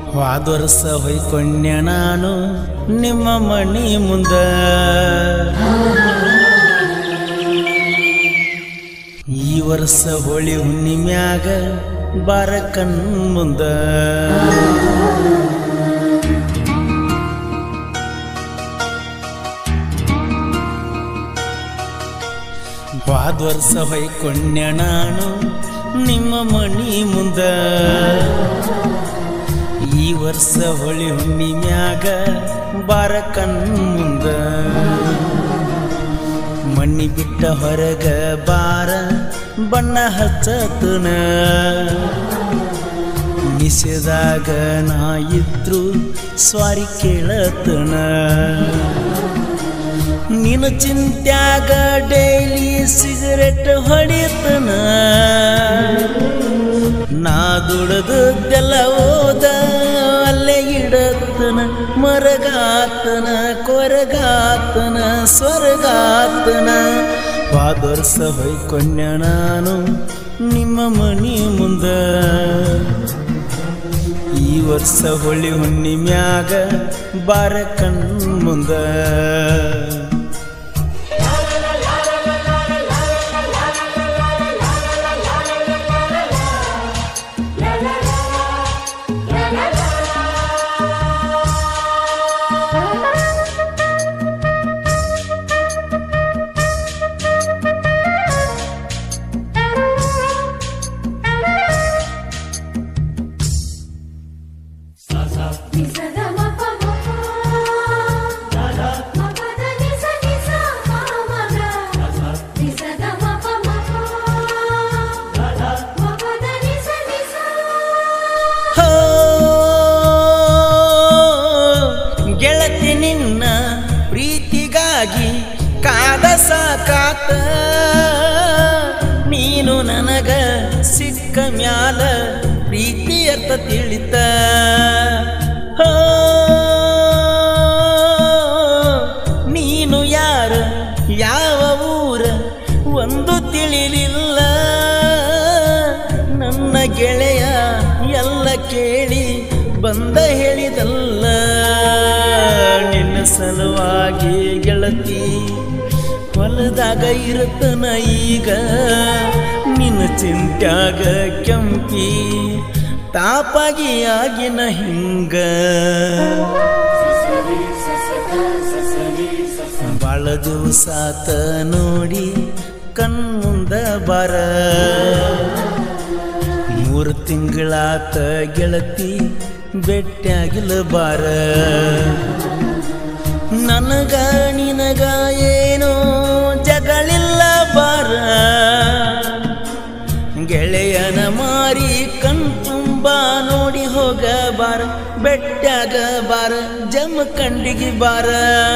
ಹೋದ ವರ್ಷ ಹೊಯ್ಕೊಂಡೆ ನಾನು ನಿಮ್ಮ ಮಣಿ ಮುಂದ ಈ ವರ್ಷ ಹೋಳಿ ಹುಣ್ಣಿಮ್ಯಾಗ ಬಾರ ಕಣ್ ಮುಂದ ಹೋದ ವರ್ಷ ಹೊಯ್ಕೊಂಡೆ ನಾನು ನಿಮ್ಮ ಮಣಿ ಮುಂದ ಈ ವರ್ಷ ಹೊಳಿ ಹುಣ್ಣಿಮ್ಯಾಗ ಬಾರ ಕಣ್ ಮುಂದ ಮಣ್ಣಿ ಬಿಟ್ಟ ಹೊರಗ ಬಾರ ಬಣ್ಣ ಹಚ್ಚತನ ನಿಷೇದಾಗ ನಾ ಇದ್ರು ಸ್ವಾರಿ ಕೇಳತನ ನಿನ್ನ ಚಿಂತ್ಯಾಗ ಡೈಲಿ ಸಿಗರೆಟ್ ಹೊಡಿತನ ನಾ ದುಡದದ್ದೆಲ್ಲ ಓದ ಅಲ್ಲೇ ಇಡತನ ಮರಗಾತನ ಕೊರಗಾತನ ಸ್ವರ್ಗಾತನ ವಾದರ್ಸ ಹೊಯ್ಕೊಂಡ ನಾನು ನಿಮ್ಮ ಮನಿ ಮುಂದ ಈ ವರ್ಷ ಹೊಳಿ ಹುಣ್ಣಿಮ್ಯಾಗ ಬಾರ ಕಣ್ ಮುಂದ ಹೋ ಗೆಳತಿ ನಿನ್ನ ಪ್ರೀತಿಗಾಗಿ ಕಾದ ಸಾಕಾತ ನೀನು ನನಗ ಸಿಕ್ಕ ಮ್ಯಾಲ ಪ್ರೀತಿ ಅರ್ಥ ತಿಳಿತ ಹೋ ನೀನು ಯಾರ ಯಾವ ಊರ ಒಂದು ತಿಳಿಲಿಲ್ಲ ನನ್ನ ಗೆಳೆಯ ಎಲ್ಲ ಕೇಳಿ ಬಂದ ಹೇಳಿದಲ್ಲ ನಿನ್ನ ಸಲುವಾಗಿ ಗೆಳತಿ ಹೊಲದಾಗ ಇರುತ್ತನ ಈಗ ನಿನ್ನ ಚಿಂತ್ಯಾಗ ಕೆಂಪಿ ತಾಪಾಗಿ ಆಗಿನ ಹಿಂಗ ಬಾಳ ದಿವಸಾತ ನೋಡಿ ಕಣ್ಮುಂದ ಬರ ಮೂರು ತಿಂಗಳಾತ ಗೆಳತಿ ಬೆಟ್ಟಾಗಿಲ್ಲ ಬಾರ ನನಗ ನಿನಗ ಏನೋ ಜಗಳಿಲ್ಲ ಬಾರ ಗೆಳೆಯನ ಮಾರಿ ಕಣ್ ತುಂಬ ನೋಡಿ ಹೋಗ ಬಾರ ಬೆಟ್ಟಾಗ ಬಾರ ಜಮ ಕಂಡಿಗೆ ಬಾರ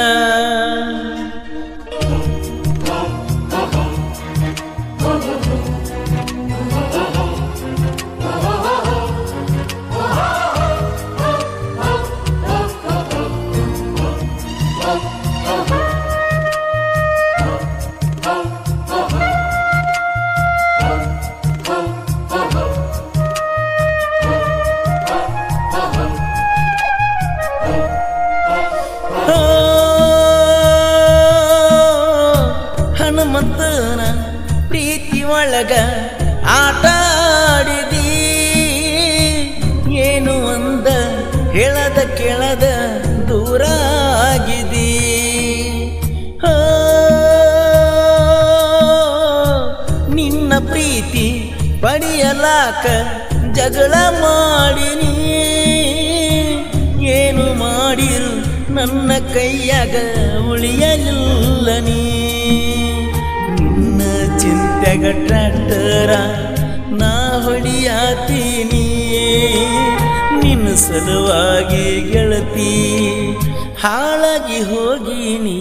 ಹೋ, ಹನುಮಂತನ ಪ್ರೀತಿ ಒಳಗ ಆಟ ಆಡಿದಿ ಏನು ಅಂದ ಹೇಳದ ಕೇಳದ ದೂರ ಆಗಿದಿ ಹೋ, ನಿನ್ನ ಪ್ರೀತಿ ಪಡೆಯಲಾಕ ಜಗಳ ಮಾಡಿನಿ ಏನು ಮಾಡಿರು ನನ್ನ ಕೈಯಾಗ ಉಳಿಯಲಿಲ್ಲ ನೀ ನಿನ್ನ ಚಿಂತೆಗ ಟ್ರ್ಯಾಕ್ಟರ ನಾ ಹೊಡಿಯಾತೀನಿ ನಿನ್ನ ಸಲುವಾಗಿ ಗೆಳತಿ ಹಾಳಾಗಿ ಹೋಗಿನಿ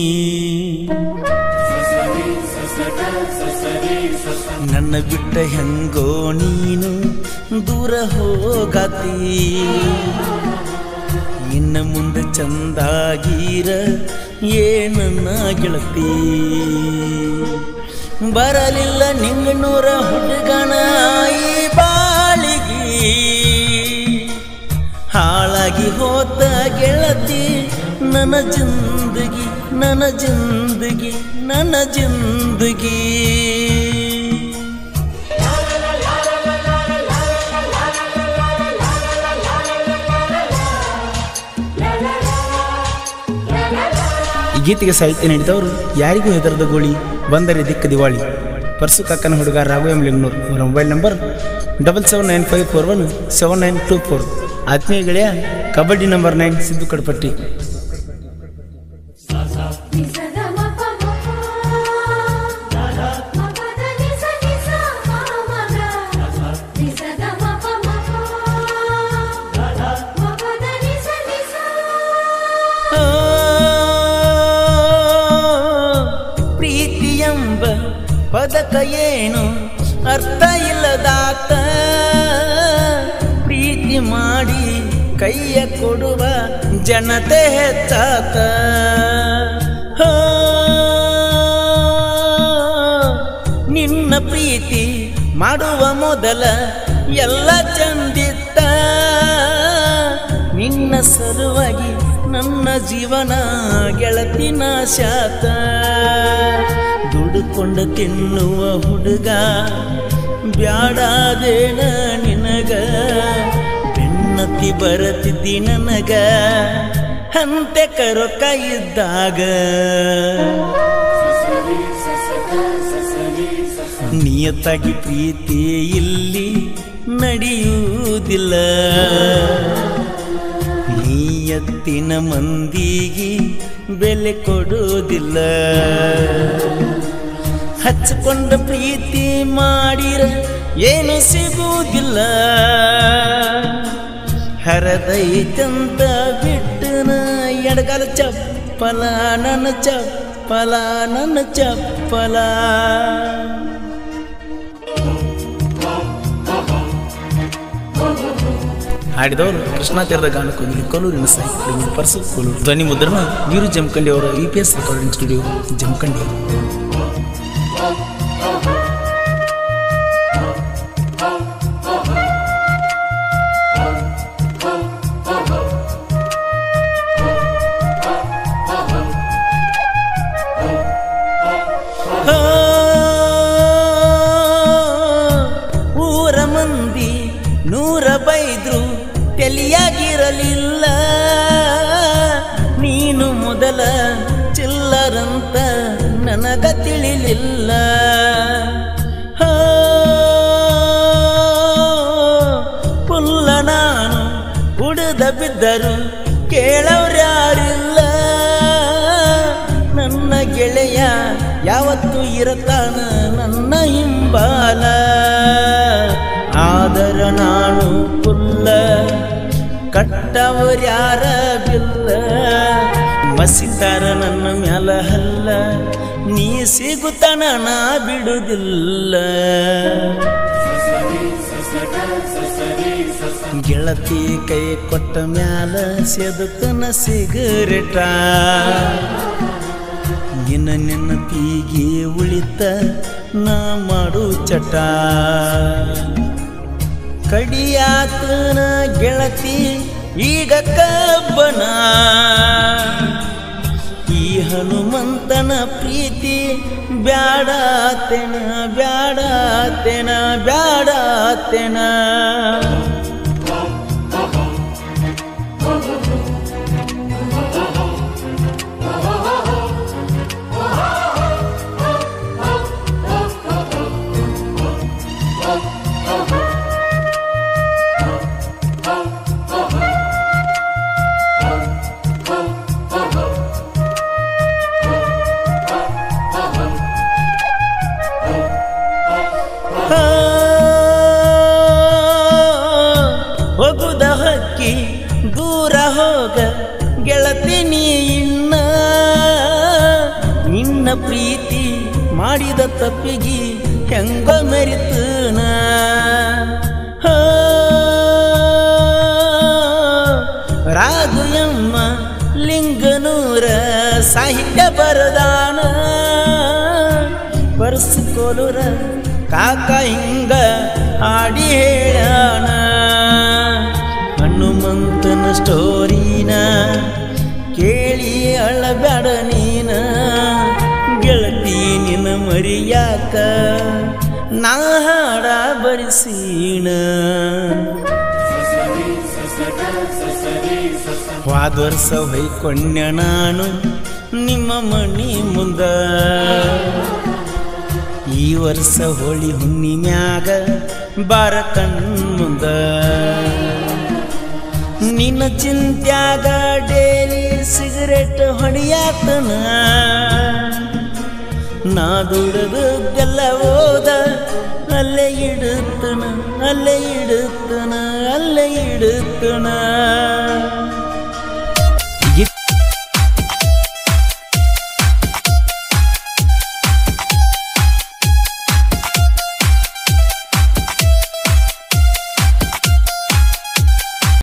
ನನ್ನ ಬಿಟ್ಟ ಹೆಂಗೋ ನೀನು ದೂರ ಹೋಗತಿ ಇನ್ನು ಮುಂದೆ ಚಂದಾಗೀರ ಏನನ್ನ ಗೆಳತಿ ಬರಲಿಲ್ಲ ನಿಂಗನೂರ ಹುಡುಗನ ಈ ಬಾಳಿಗಿ ಹಾ ಆಗಿ ಹೋತ ಗೆಳತಿ ನನ್ನ ಜಿಂದಗಿ ನನ್ನ ಜಿಂದಗಿ ನನ್ನ ಜಿಂದಗಿ ಈ ಗೀತೆಗೆ ಸಾಹಿತ್ಯ ನೀಡಿದವರು ಯಾರಿಗೂ ಹೆದರದ ಗೋಳಿ ಬಂದರೆ ದಿಕ್ಕ ದಿವಾಳಿ ಪರ್ಸು ಕಾಕನ ಹುಡುಗ ರಾಘು ಎಂ ಲಿಂಗ್ನೂರ್ ಅವರ mobile number double seven nine five four one seven nine two four ಆತ್ಮೀಯ ಗೆಳೆಯ ಕಬಡ್ಡಿ ನಂಬರ್ ನೈನ್ ಸಿದ್ದು ಕಡಪಟ್ಟಿ ಆ, ಪ್ರೀತಿ ಎಂಬ ಪದಕ ಏನು ಅರ್ಥ ಇಲ್ಲದಾತ ಪ್ರೀತಿ ಮಾಡಿ ಕೈಯ ಕೊಡುವ ಜನತೆ ಹೆಚ್ಚಾತ ಆ, ನಿನ್ನ ಪ್ರೀತಿ ಮಾಡುವ ಮೊದಲ ಎಲ್ಲ ಚಂದಿತ್ತ ನಿನ್ನ ಸಲುವಾಗಿ ನನ್ನ ಜೀವನ ಗೆಳತಿ ನಾಶಾತ ದುಡುಕೊಂಡು ತಿನ್ನುವ ಹುಡುಗ ಬ್ಯಾಡಾದೇನ ನಿನಗ ಬೆನ್ನತಿ ಬರತಿದ್ದಿ ನನಗ ಅಂತೆ ಕರೊಕ್ಕ ಇದ್ದಾಗ ನಿಯತ್ತಾಗಿ ಪ್ರೀತಿ ಇಲ್ಲಿ ನಡೆಯುವುದಿಲ್ಲ ನಿಯತ್ತಿನ ಮಂದಿಗೆ ಬೆಲೆ ಕೊಡುವುದಿಲ್ಲ ಹಚ್ಕೊಂಡ ಪ್ರೀತಿ ಮಾಡಿರ ಏನು ಸಿಗುವುದಿಲ್ಲ ಹರದೈತಂತ ಬಿಟ್ಟನ ಎಡಗಾಲ ಚಪ್ಪಲ ನನ್ನ ಚಪ್ಪಲ ನನ್ನ ಚಪ್ಪಲ ಹಾಡಿದವರು ಕೃಷ್ಣಾ ತೀರದ ಗಾನಕ್ಕೋಗಿಲಿ ಕೊಲ್ಲೂರಿನ ಸಾಹಿತ್ಯ ಪರ್ಸು ಕೊಲ್ಲೂರು ಧ್ವನಿ ಮುದ್ರಣ ವೀರು ಜಮಖಂಡಿ ಅವರ U P S recording studio Jamakhandi ಆ, ಊರ ಮಂದಿ ನೂರ ಬೈದ್ರು ತೆಲಿಯಾಗಿರಲಿಲ್ಲ ನೀನು ಮೊದಲ ಚಿಲ್ಲರಂತ ನನಗ ತಿಳಿಲಿಲ್ಲ ಆ, ಪುಲ್ಲ ನಾನು ಉಡಿದ ಬಿದ್ದರು ಕೇಳವ್ರ್ಯಾರಿಲ್ಲ ನನ್ನ ಗೆಳೆಯ ಯಾವತ್ತು ಇರತಾನ ನನ್ನ ಹಿಂಬಾಲ ಆದರ ನಾನು ಪುಲ್ಲ ಕಟ್ಟವರ್ಯಾರ ಬಿಲ್ಲ ಮಸಿತಾರ ನನ್ನ ಮ್ಯಾಲ ಹಲ್ಲ ನೀ ಸಿಗುತ್ತಾನ ನಾ ಬಿಡುದಿಲ್ಲ ಗೆಳತಿ ಕೈ ಕೊಟ್ಟ ಮ್ಯಾಲ ಸೆದತನ ಸಿಗರೇಟ ನಿನ್ನ ನೆನಪಿಗೆ ಉಳಿತ ನಾ ಮಾಡು ಚಟ ಕಡಿಯಾತನ ಗೆಳತಿ ಈಗ ಕಬ್ಬನ ಈ ಹನುಮಂತನ ಪ್ರೀತಿ ಬ್ಯಾಡಾತೆನ ಬ್ಯಾಡಾತೆನ ಬ್ಯಾಡಾತೆನ ಆ, ಹೋಗುದ ಹಕ್ಕಿ ದೂರ ಹೋಗ ಗೆಳತಿ ನೀ ಇನ್ನ ನಿನ್ನ ಪ್ರೀತಿ ಮಾಡಿದ ತಪ್ಪಿಗೆ ಹೆಂಗ ಮೆರಿತನ ರಾಘು ಎಮ್ಮ ಲಿಂಗನೂರ ಸಾಹಿತ್ಯ ಬರದಾನ ಬರ್ಸ್ಕೊಲುರ ಕಾಕ ಹಿಂಗ ಹಾಡಿ ಹೇಳಾನ ಹನುಮಂತ ಹೇಳ್ತನ ಸ್ಟೋರಿನ ಕೇಳಿ ಅಳಬ್ಯಾಡ ನೀನ ಗೆಳತಿ ನಿನ್ನ ಮರಿಯಾಕ ನಾ ಹಾಡ ಬರಿಸೀಣ ಹೋದ ವರ್ಷ ಹೊಯ್ಕೊಂಡ್ಯ ನಾನು ನಿಮ್ಮ ಮಣಿ ಮುಂದ ಈ ವರ್ಷ ಹೋಳಿ ಹುಣ್ಣಿಮ್ಯಾಗ ಬಾರ ಕಣ್ಮುಂದ ನಿನ್ನ ಚಿಂತ್ಯಾಗ ಡೇಲಿ ಸಿಗರೇಟ್ ಹೊಡಿಯಾತನ ನಾ ದುಡದೆಲ್ಲ ಓದ ಅಲ್ಲೇ ಇಡುತ್ತನ ಅಲ್ಲೇ ಇಡುತ್ತನ ಅಲ್ಲೇ ಇಡುತ್ತನ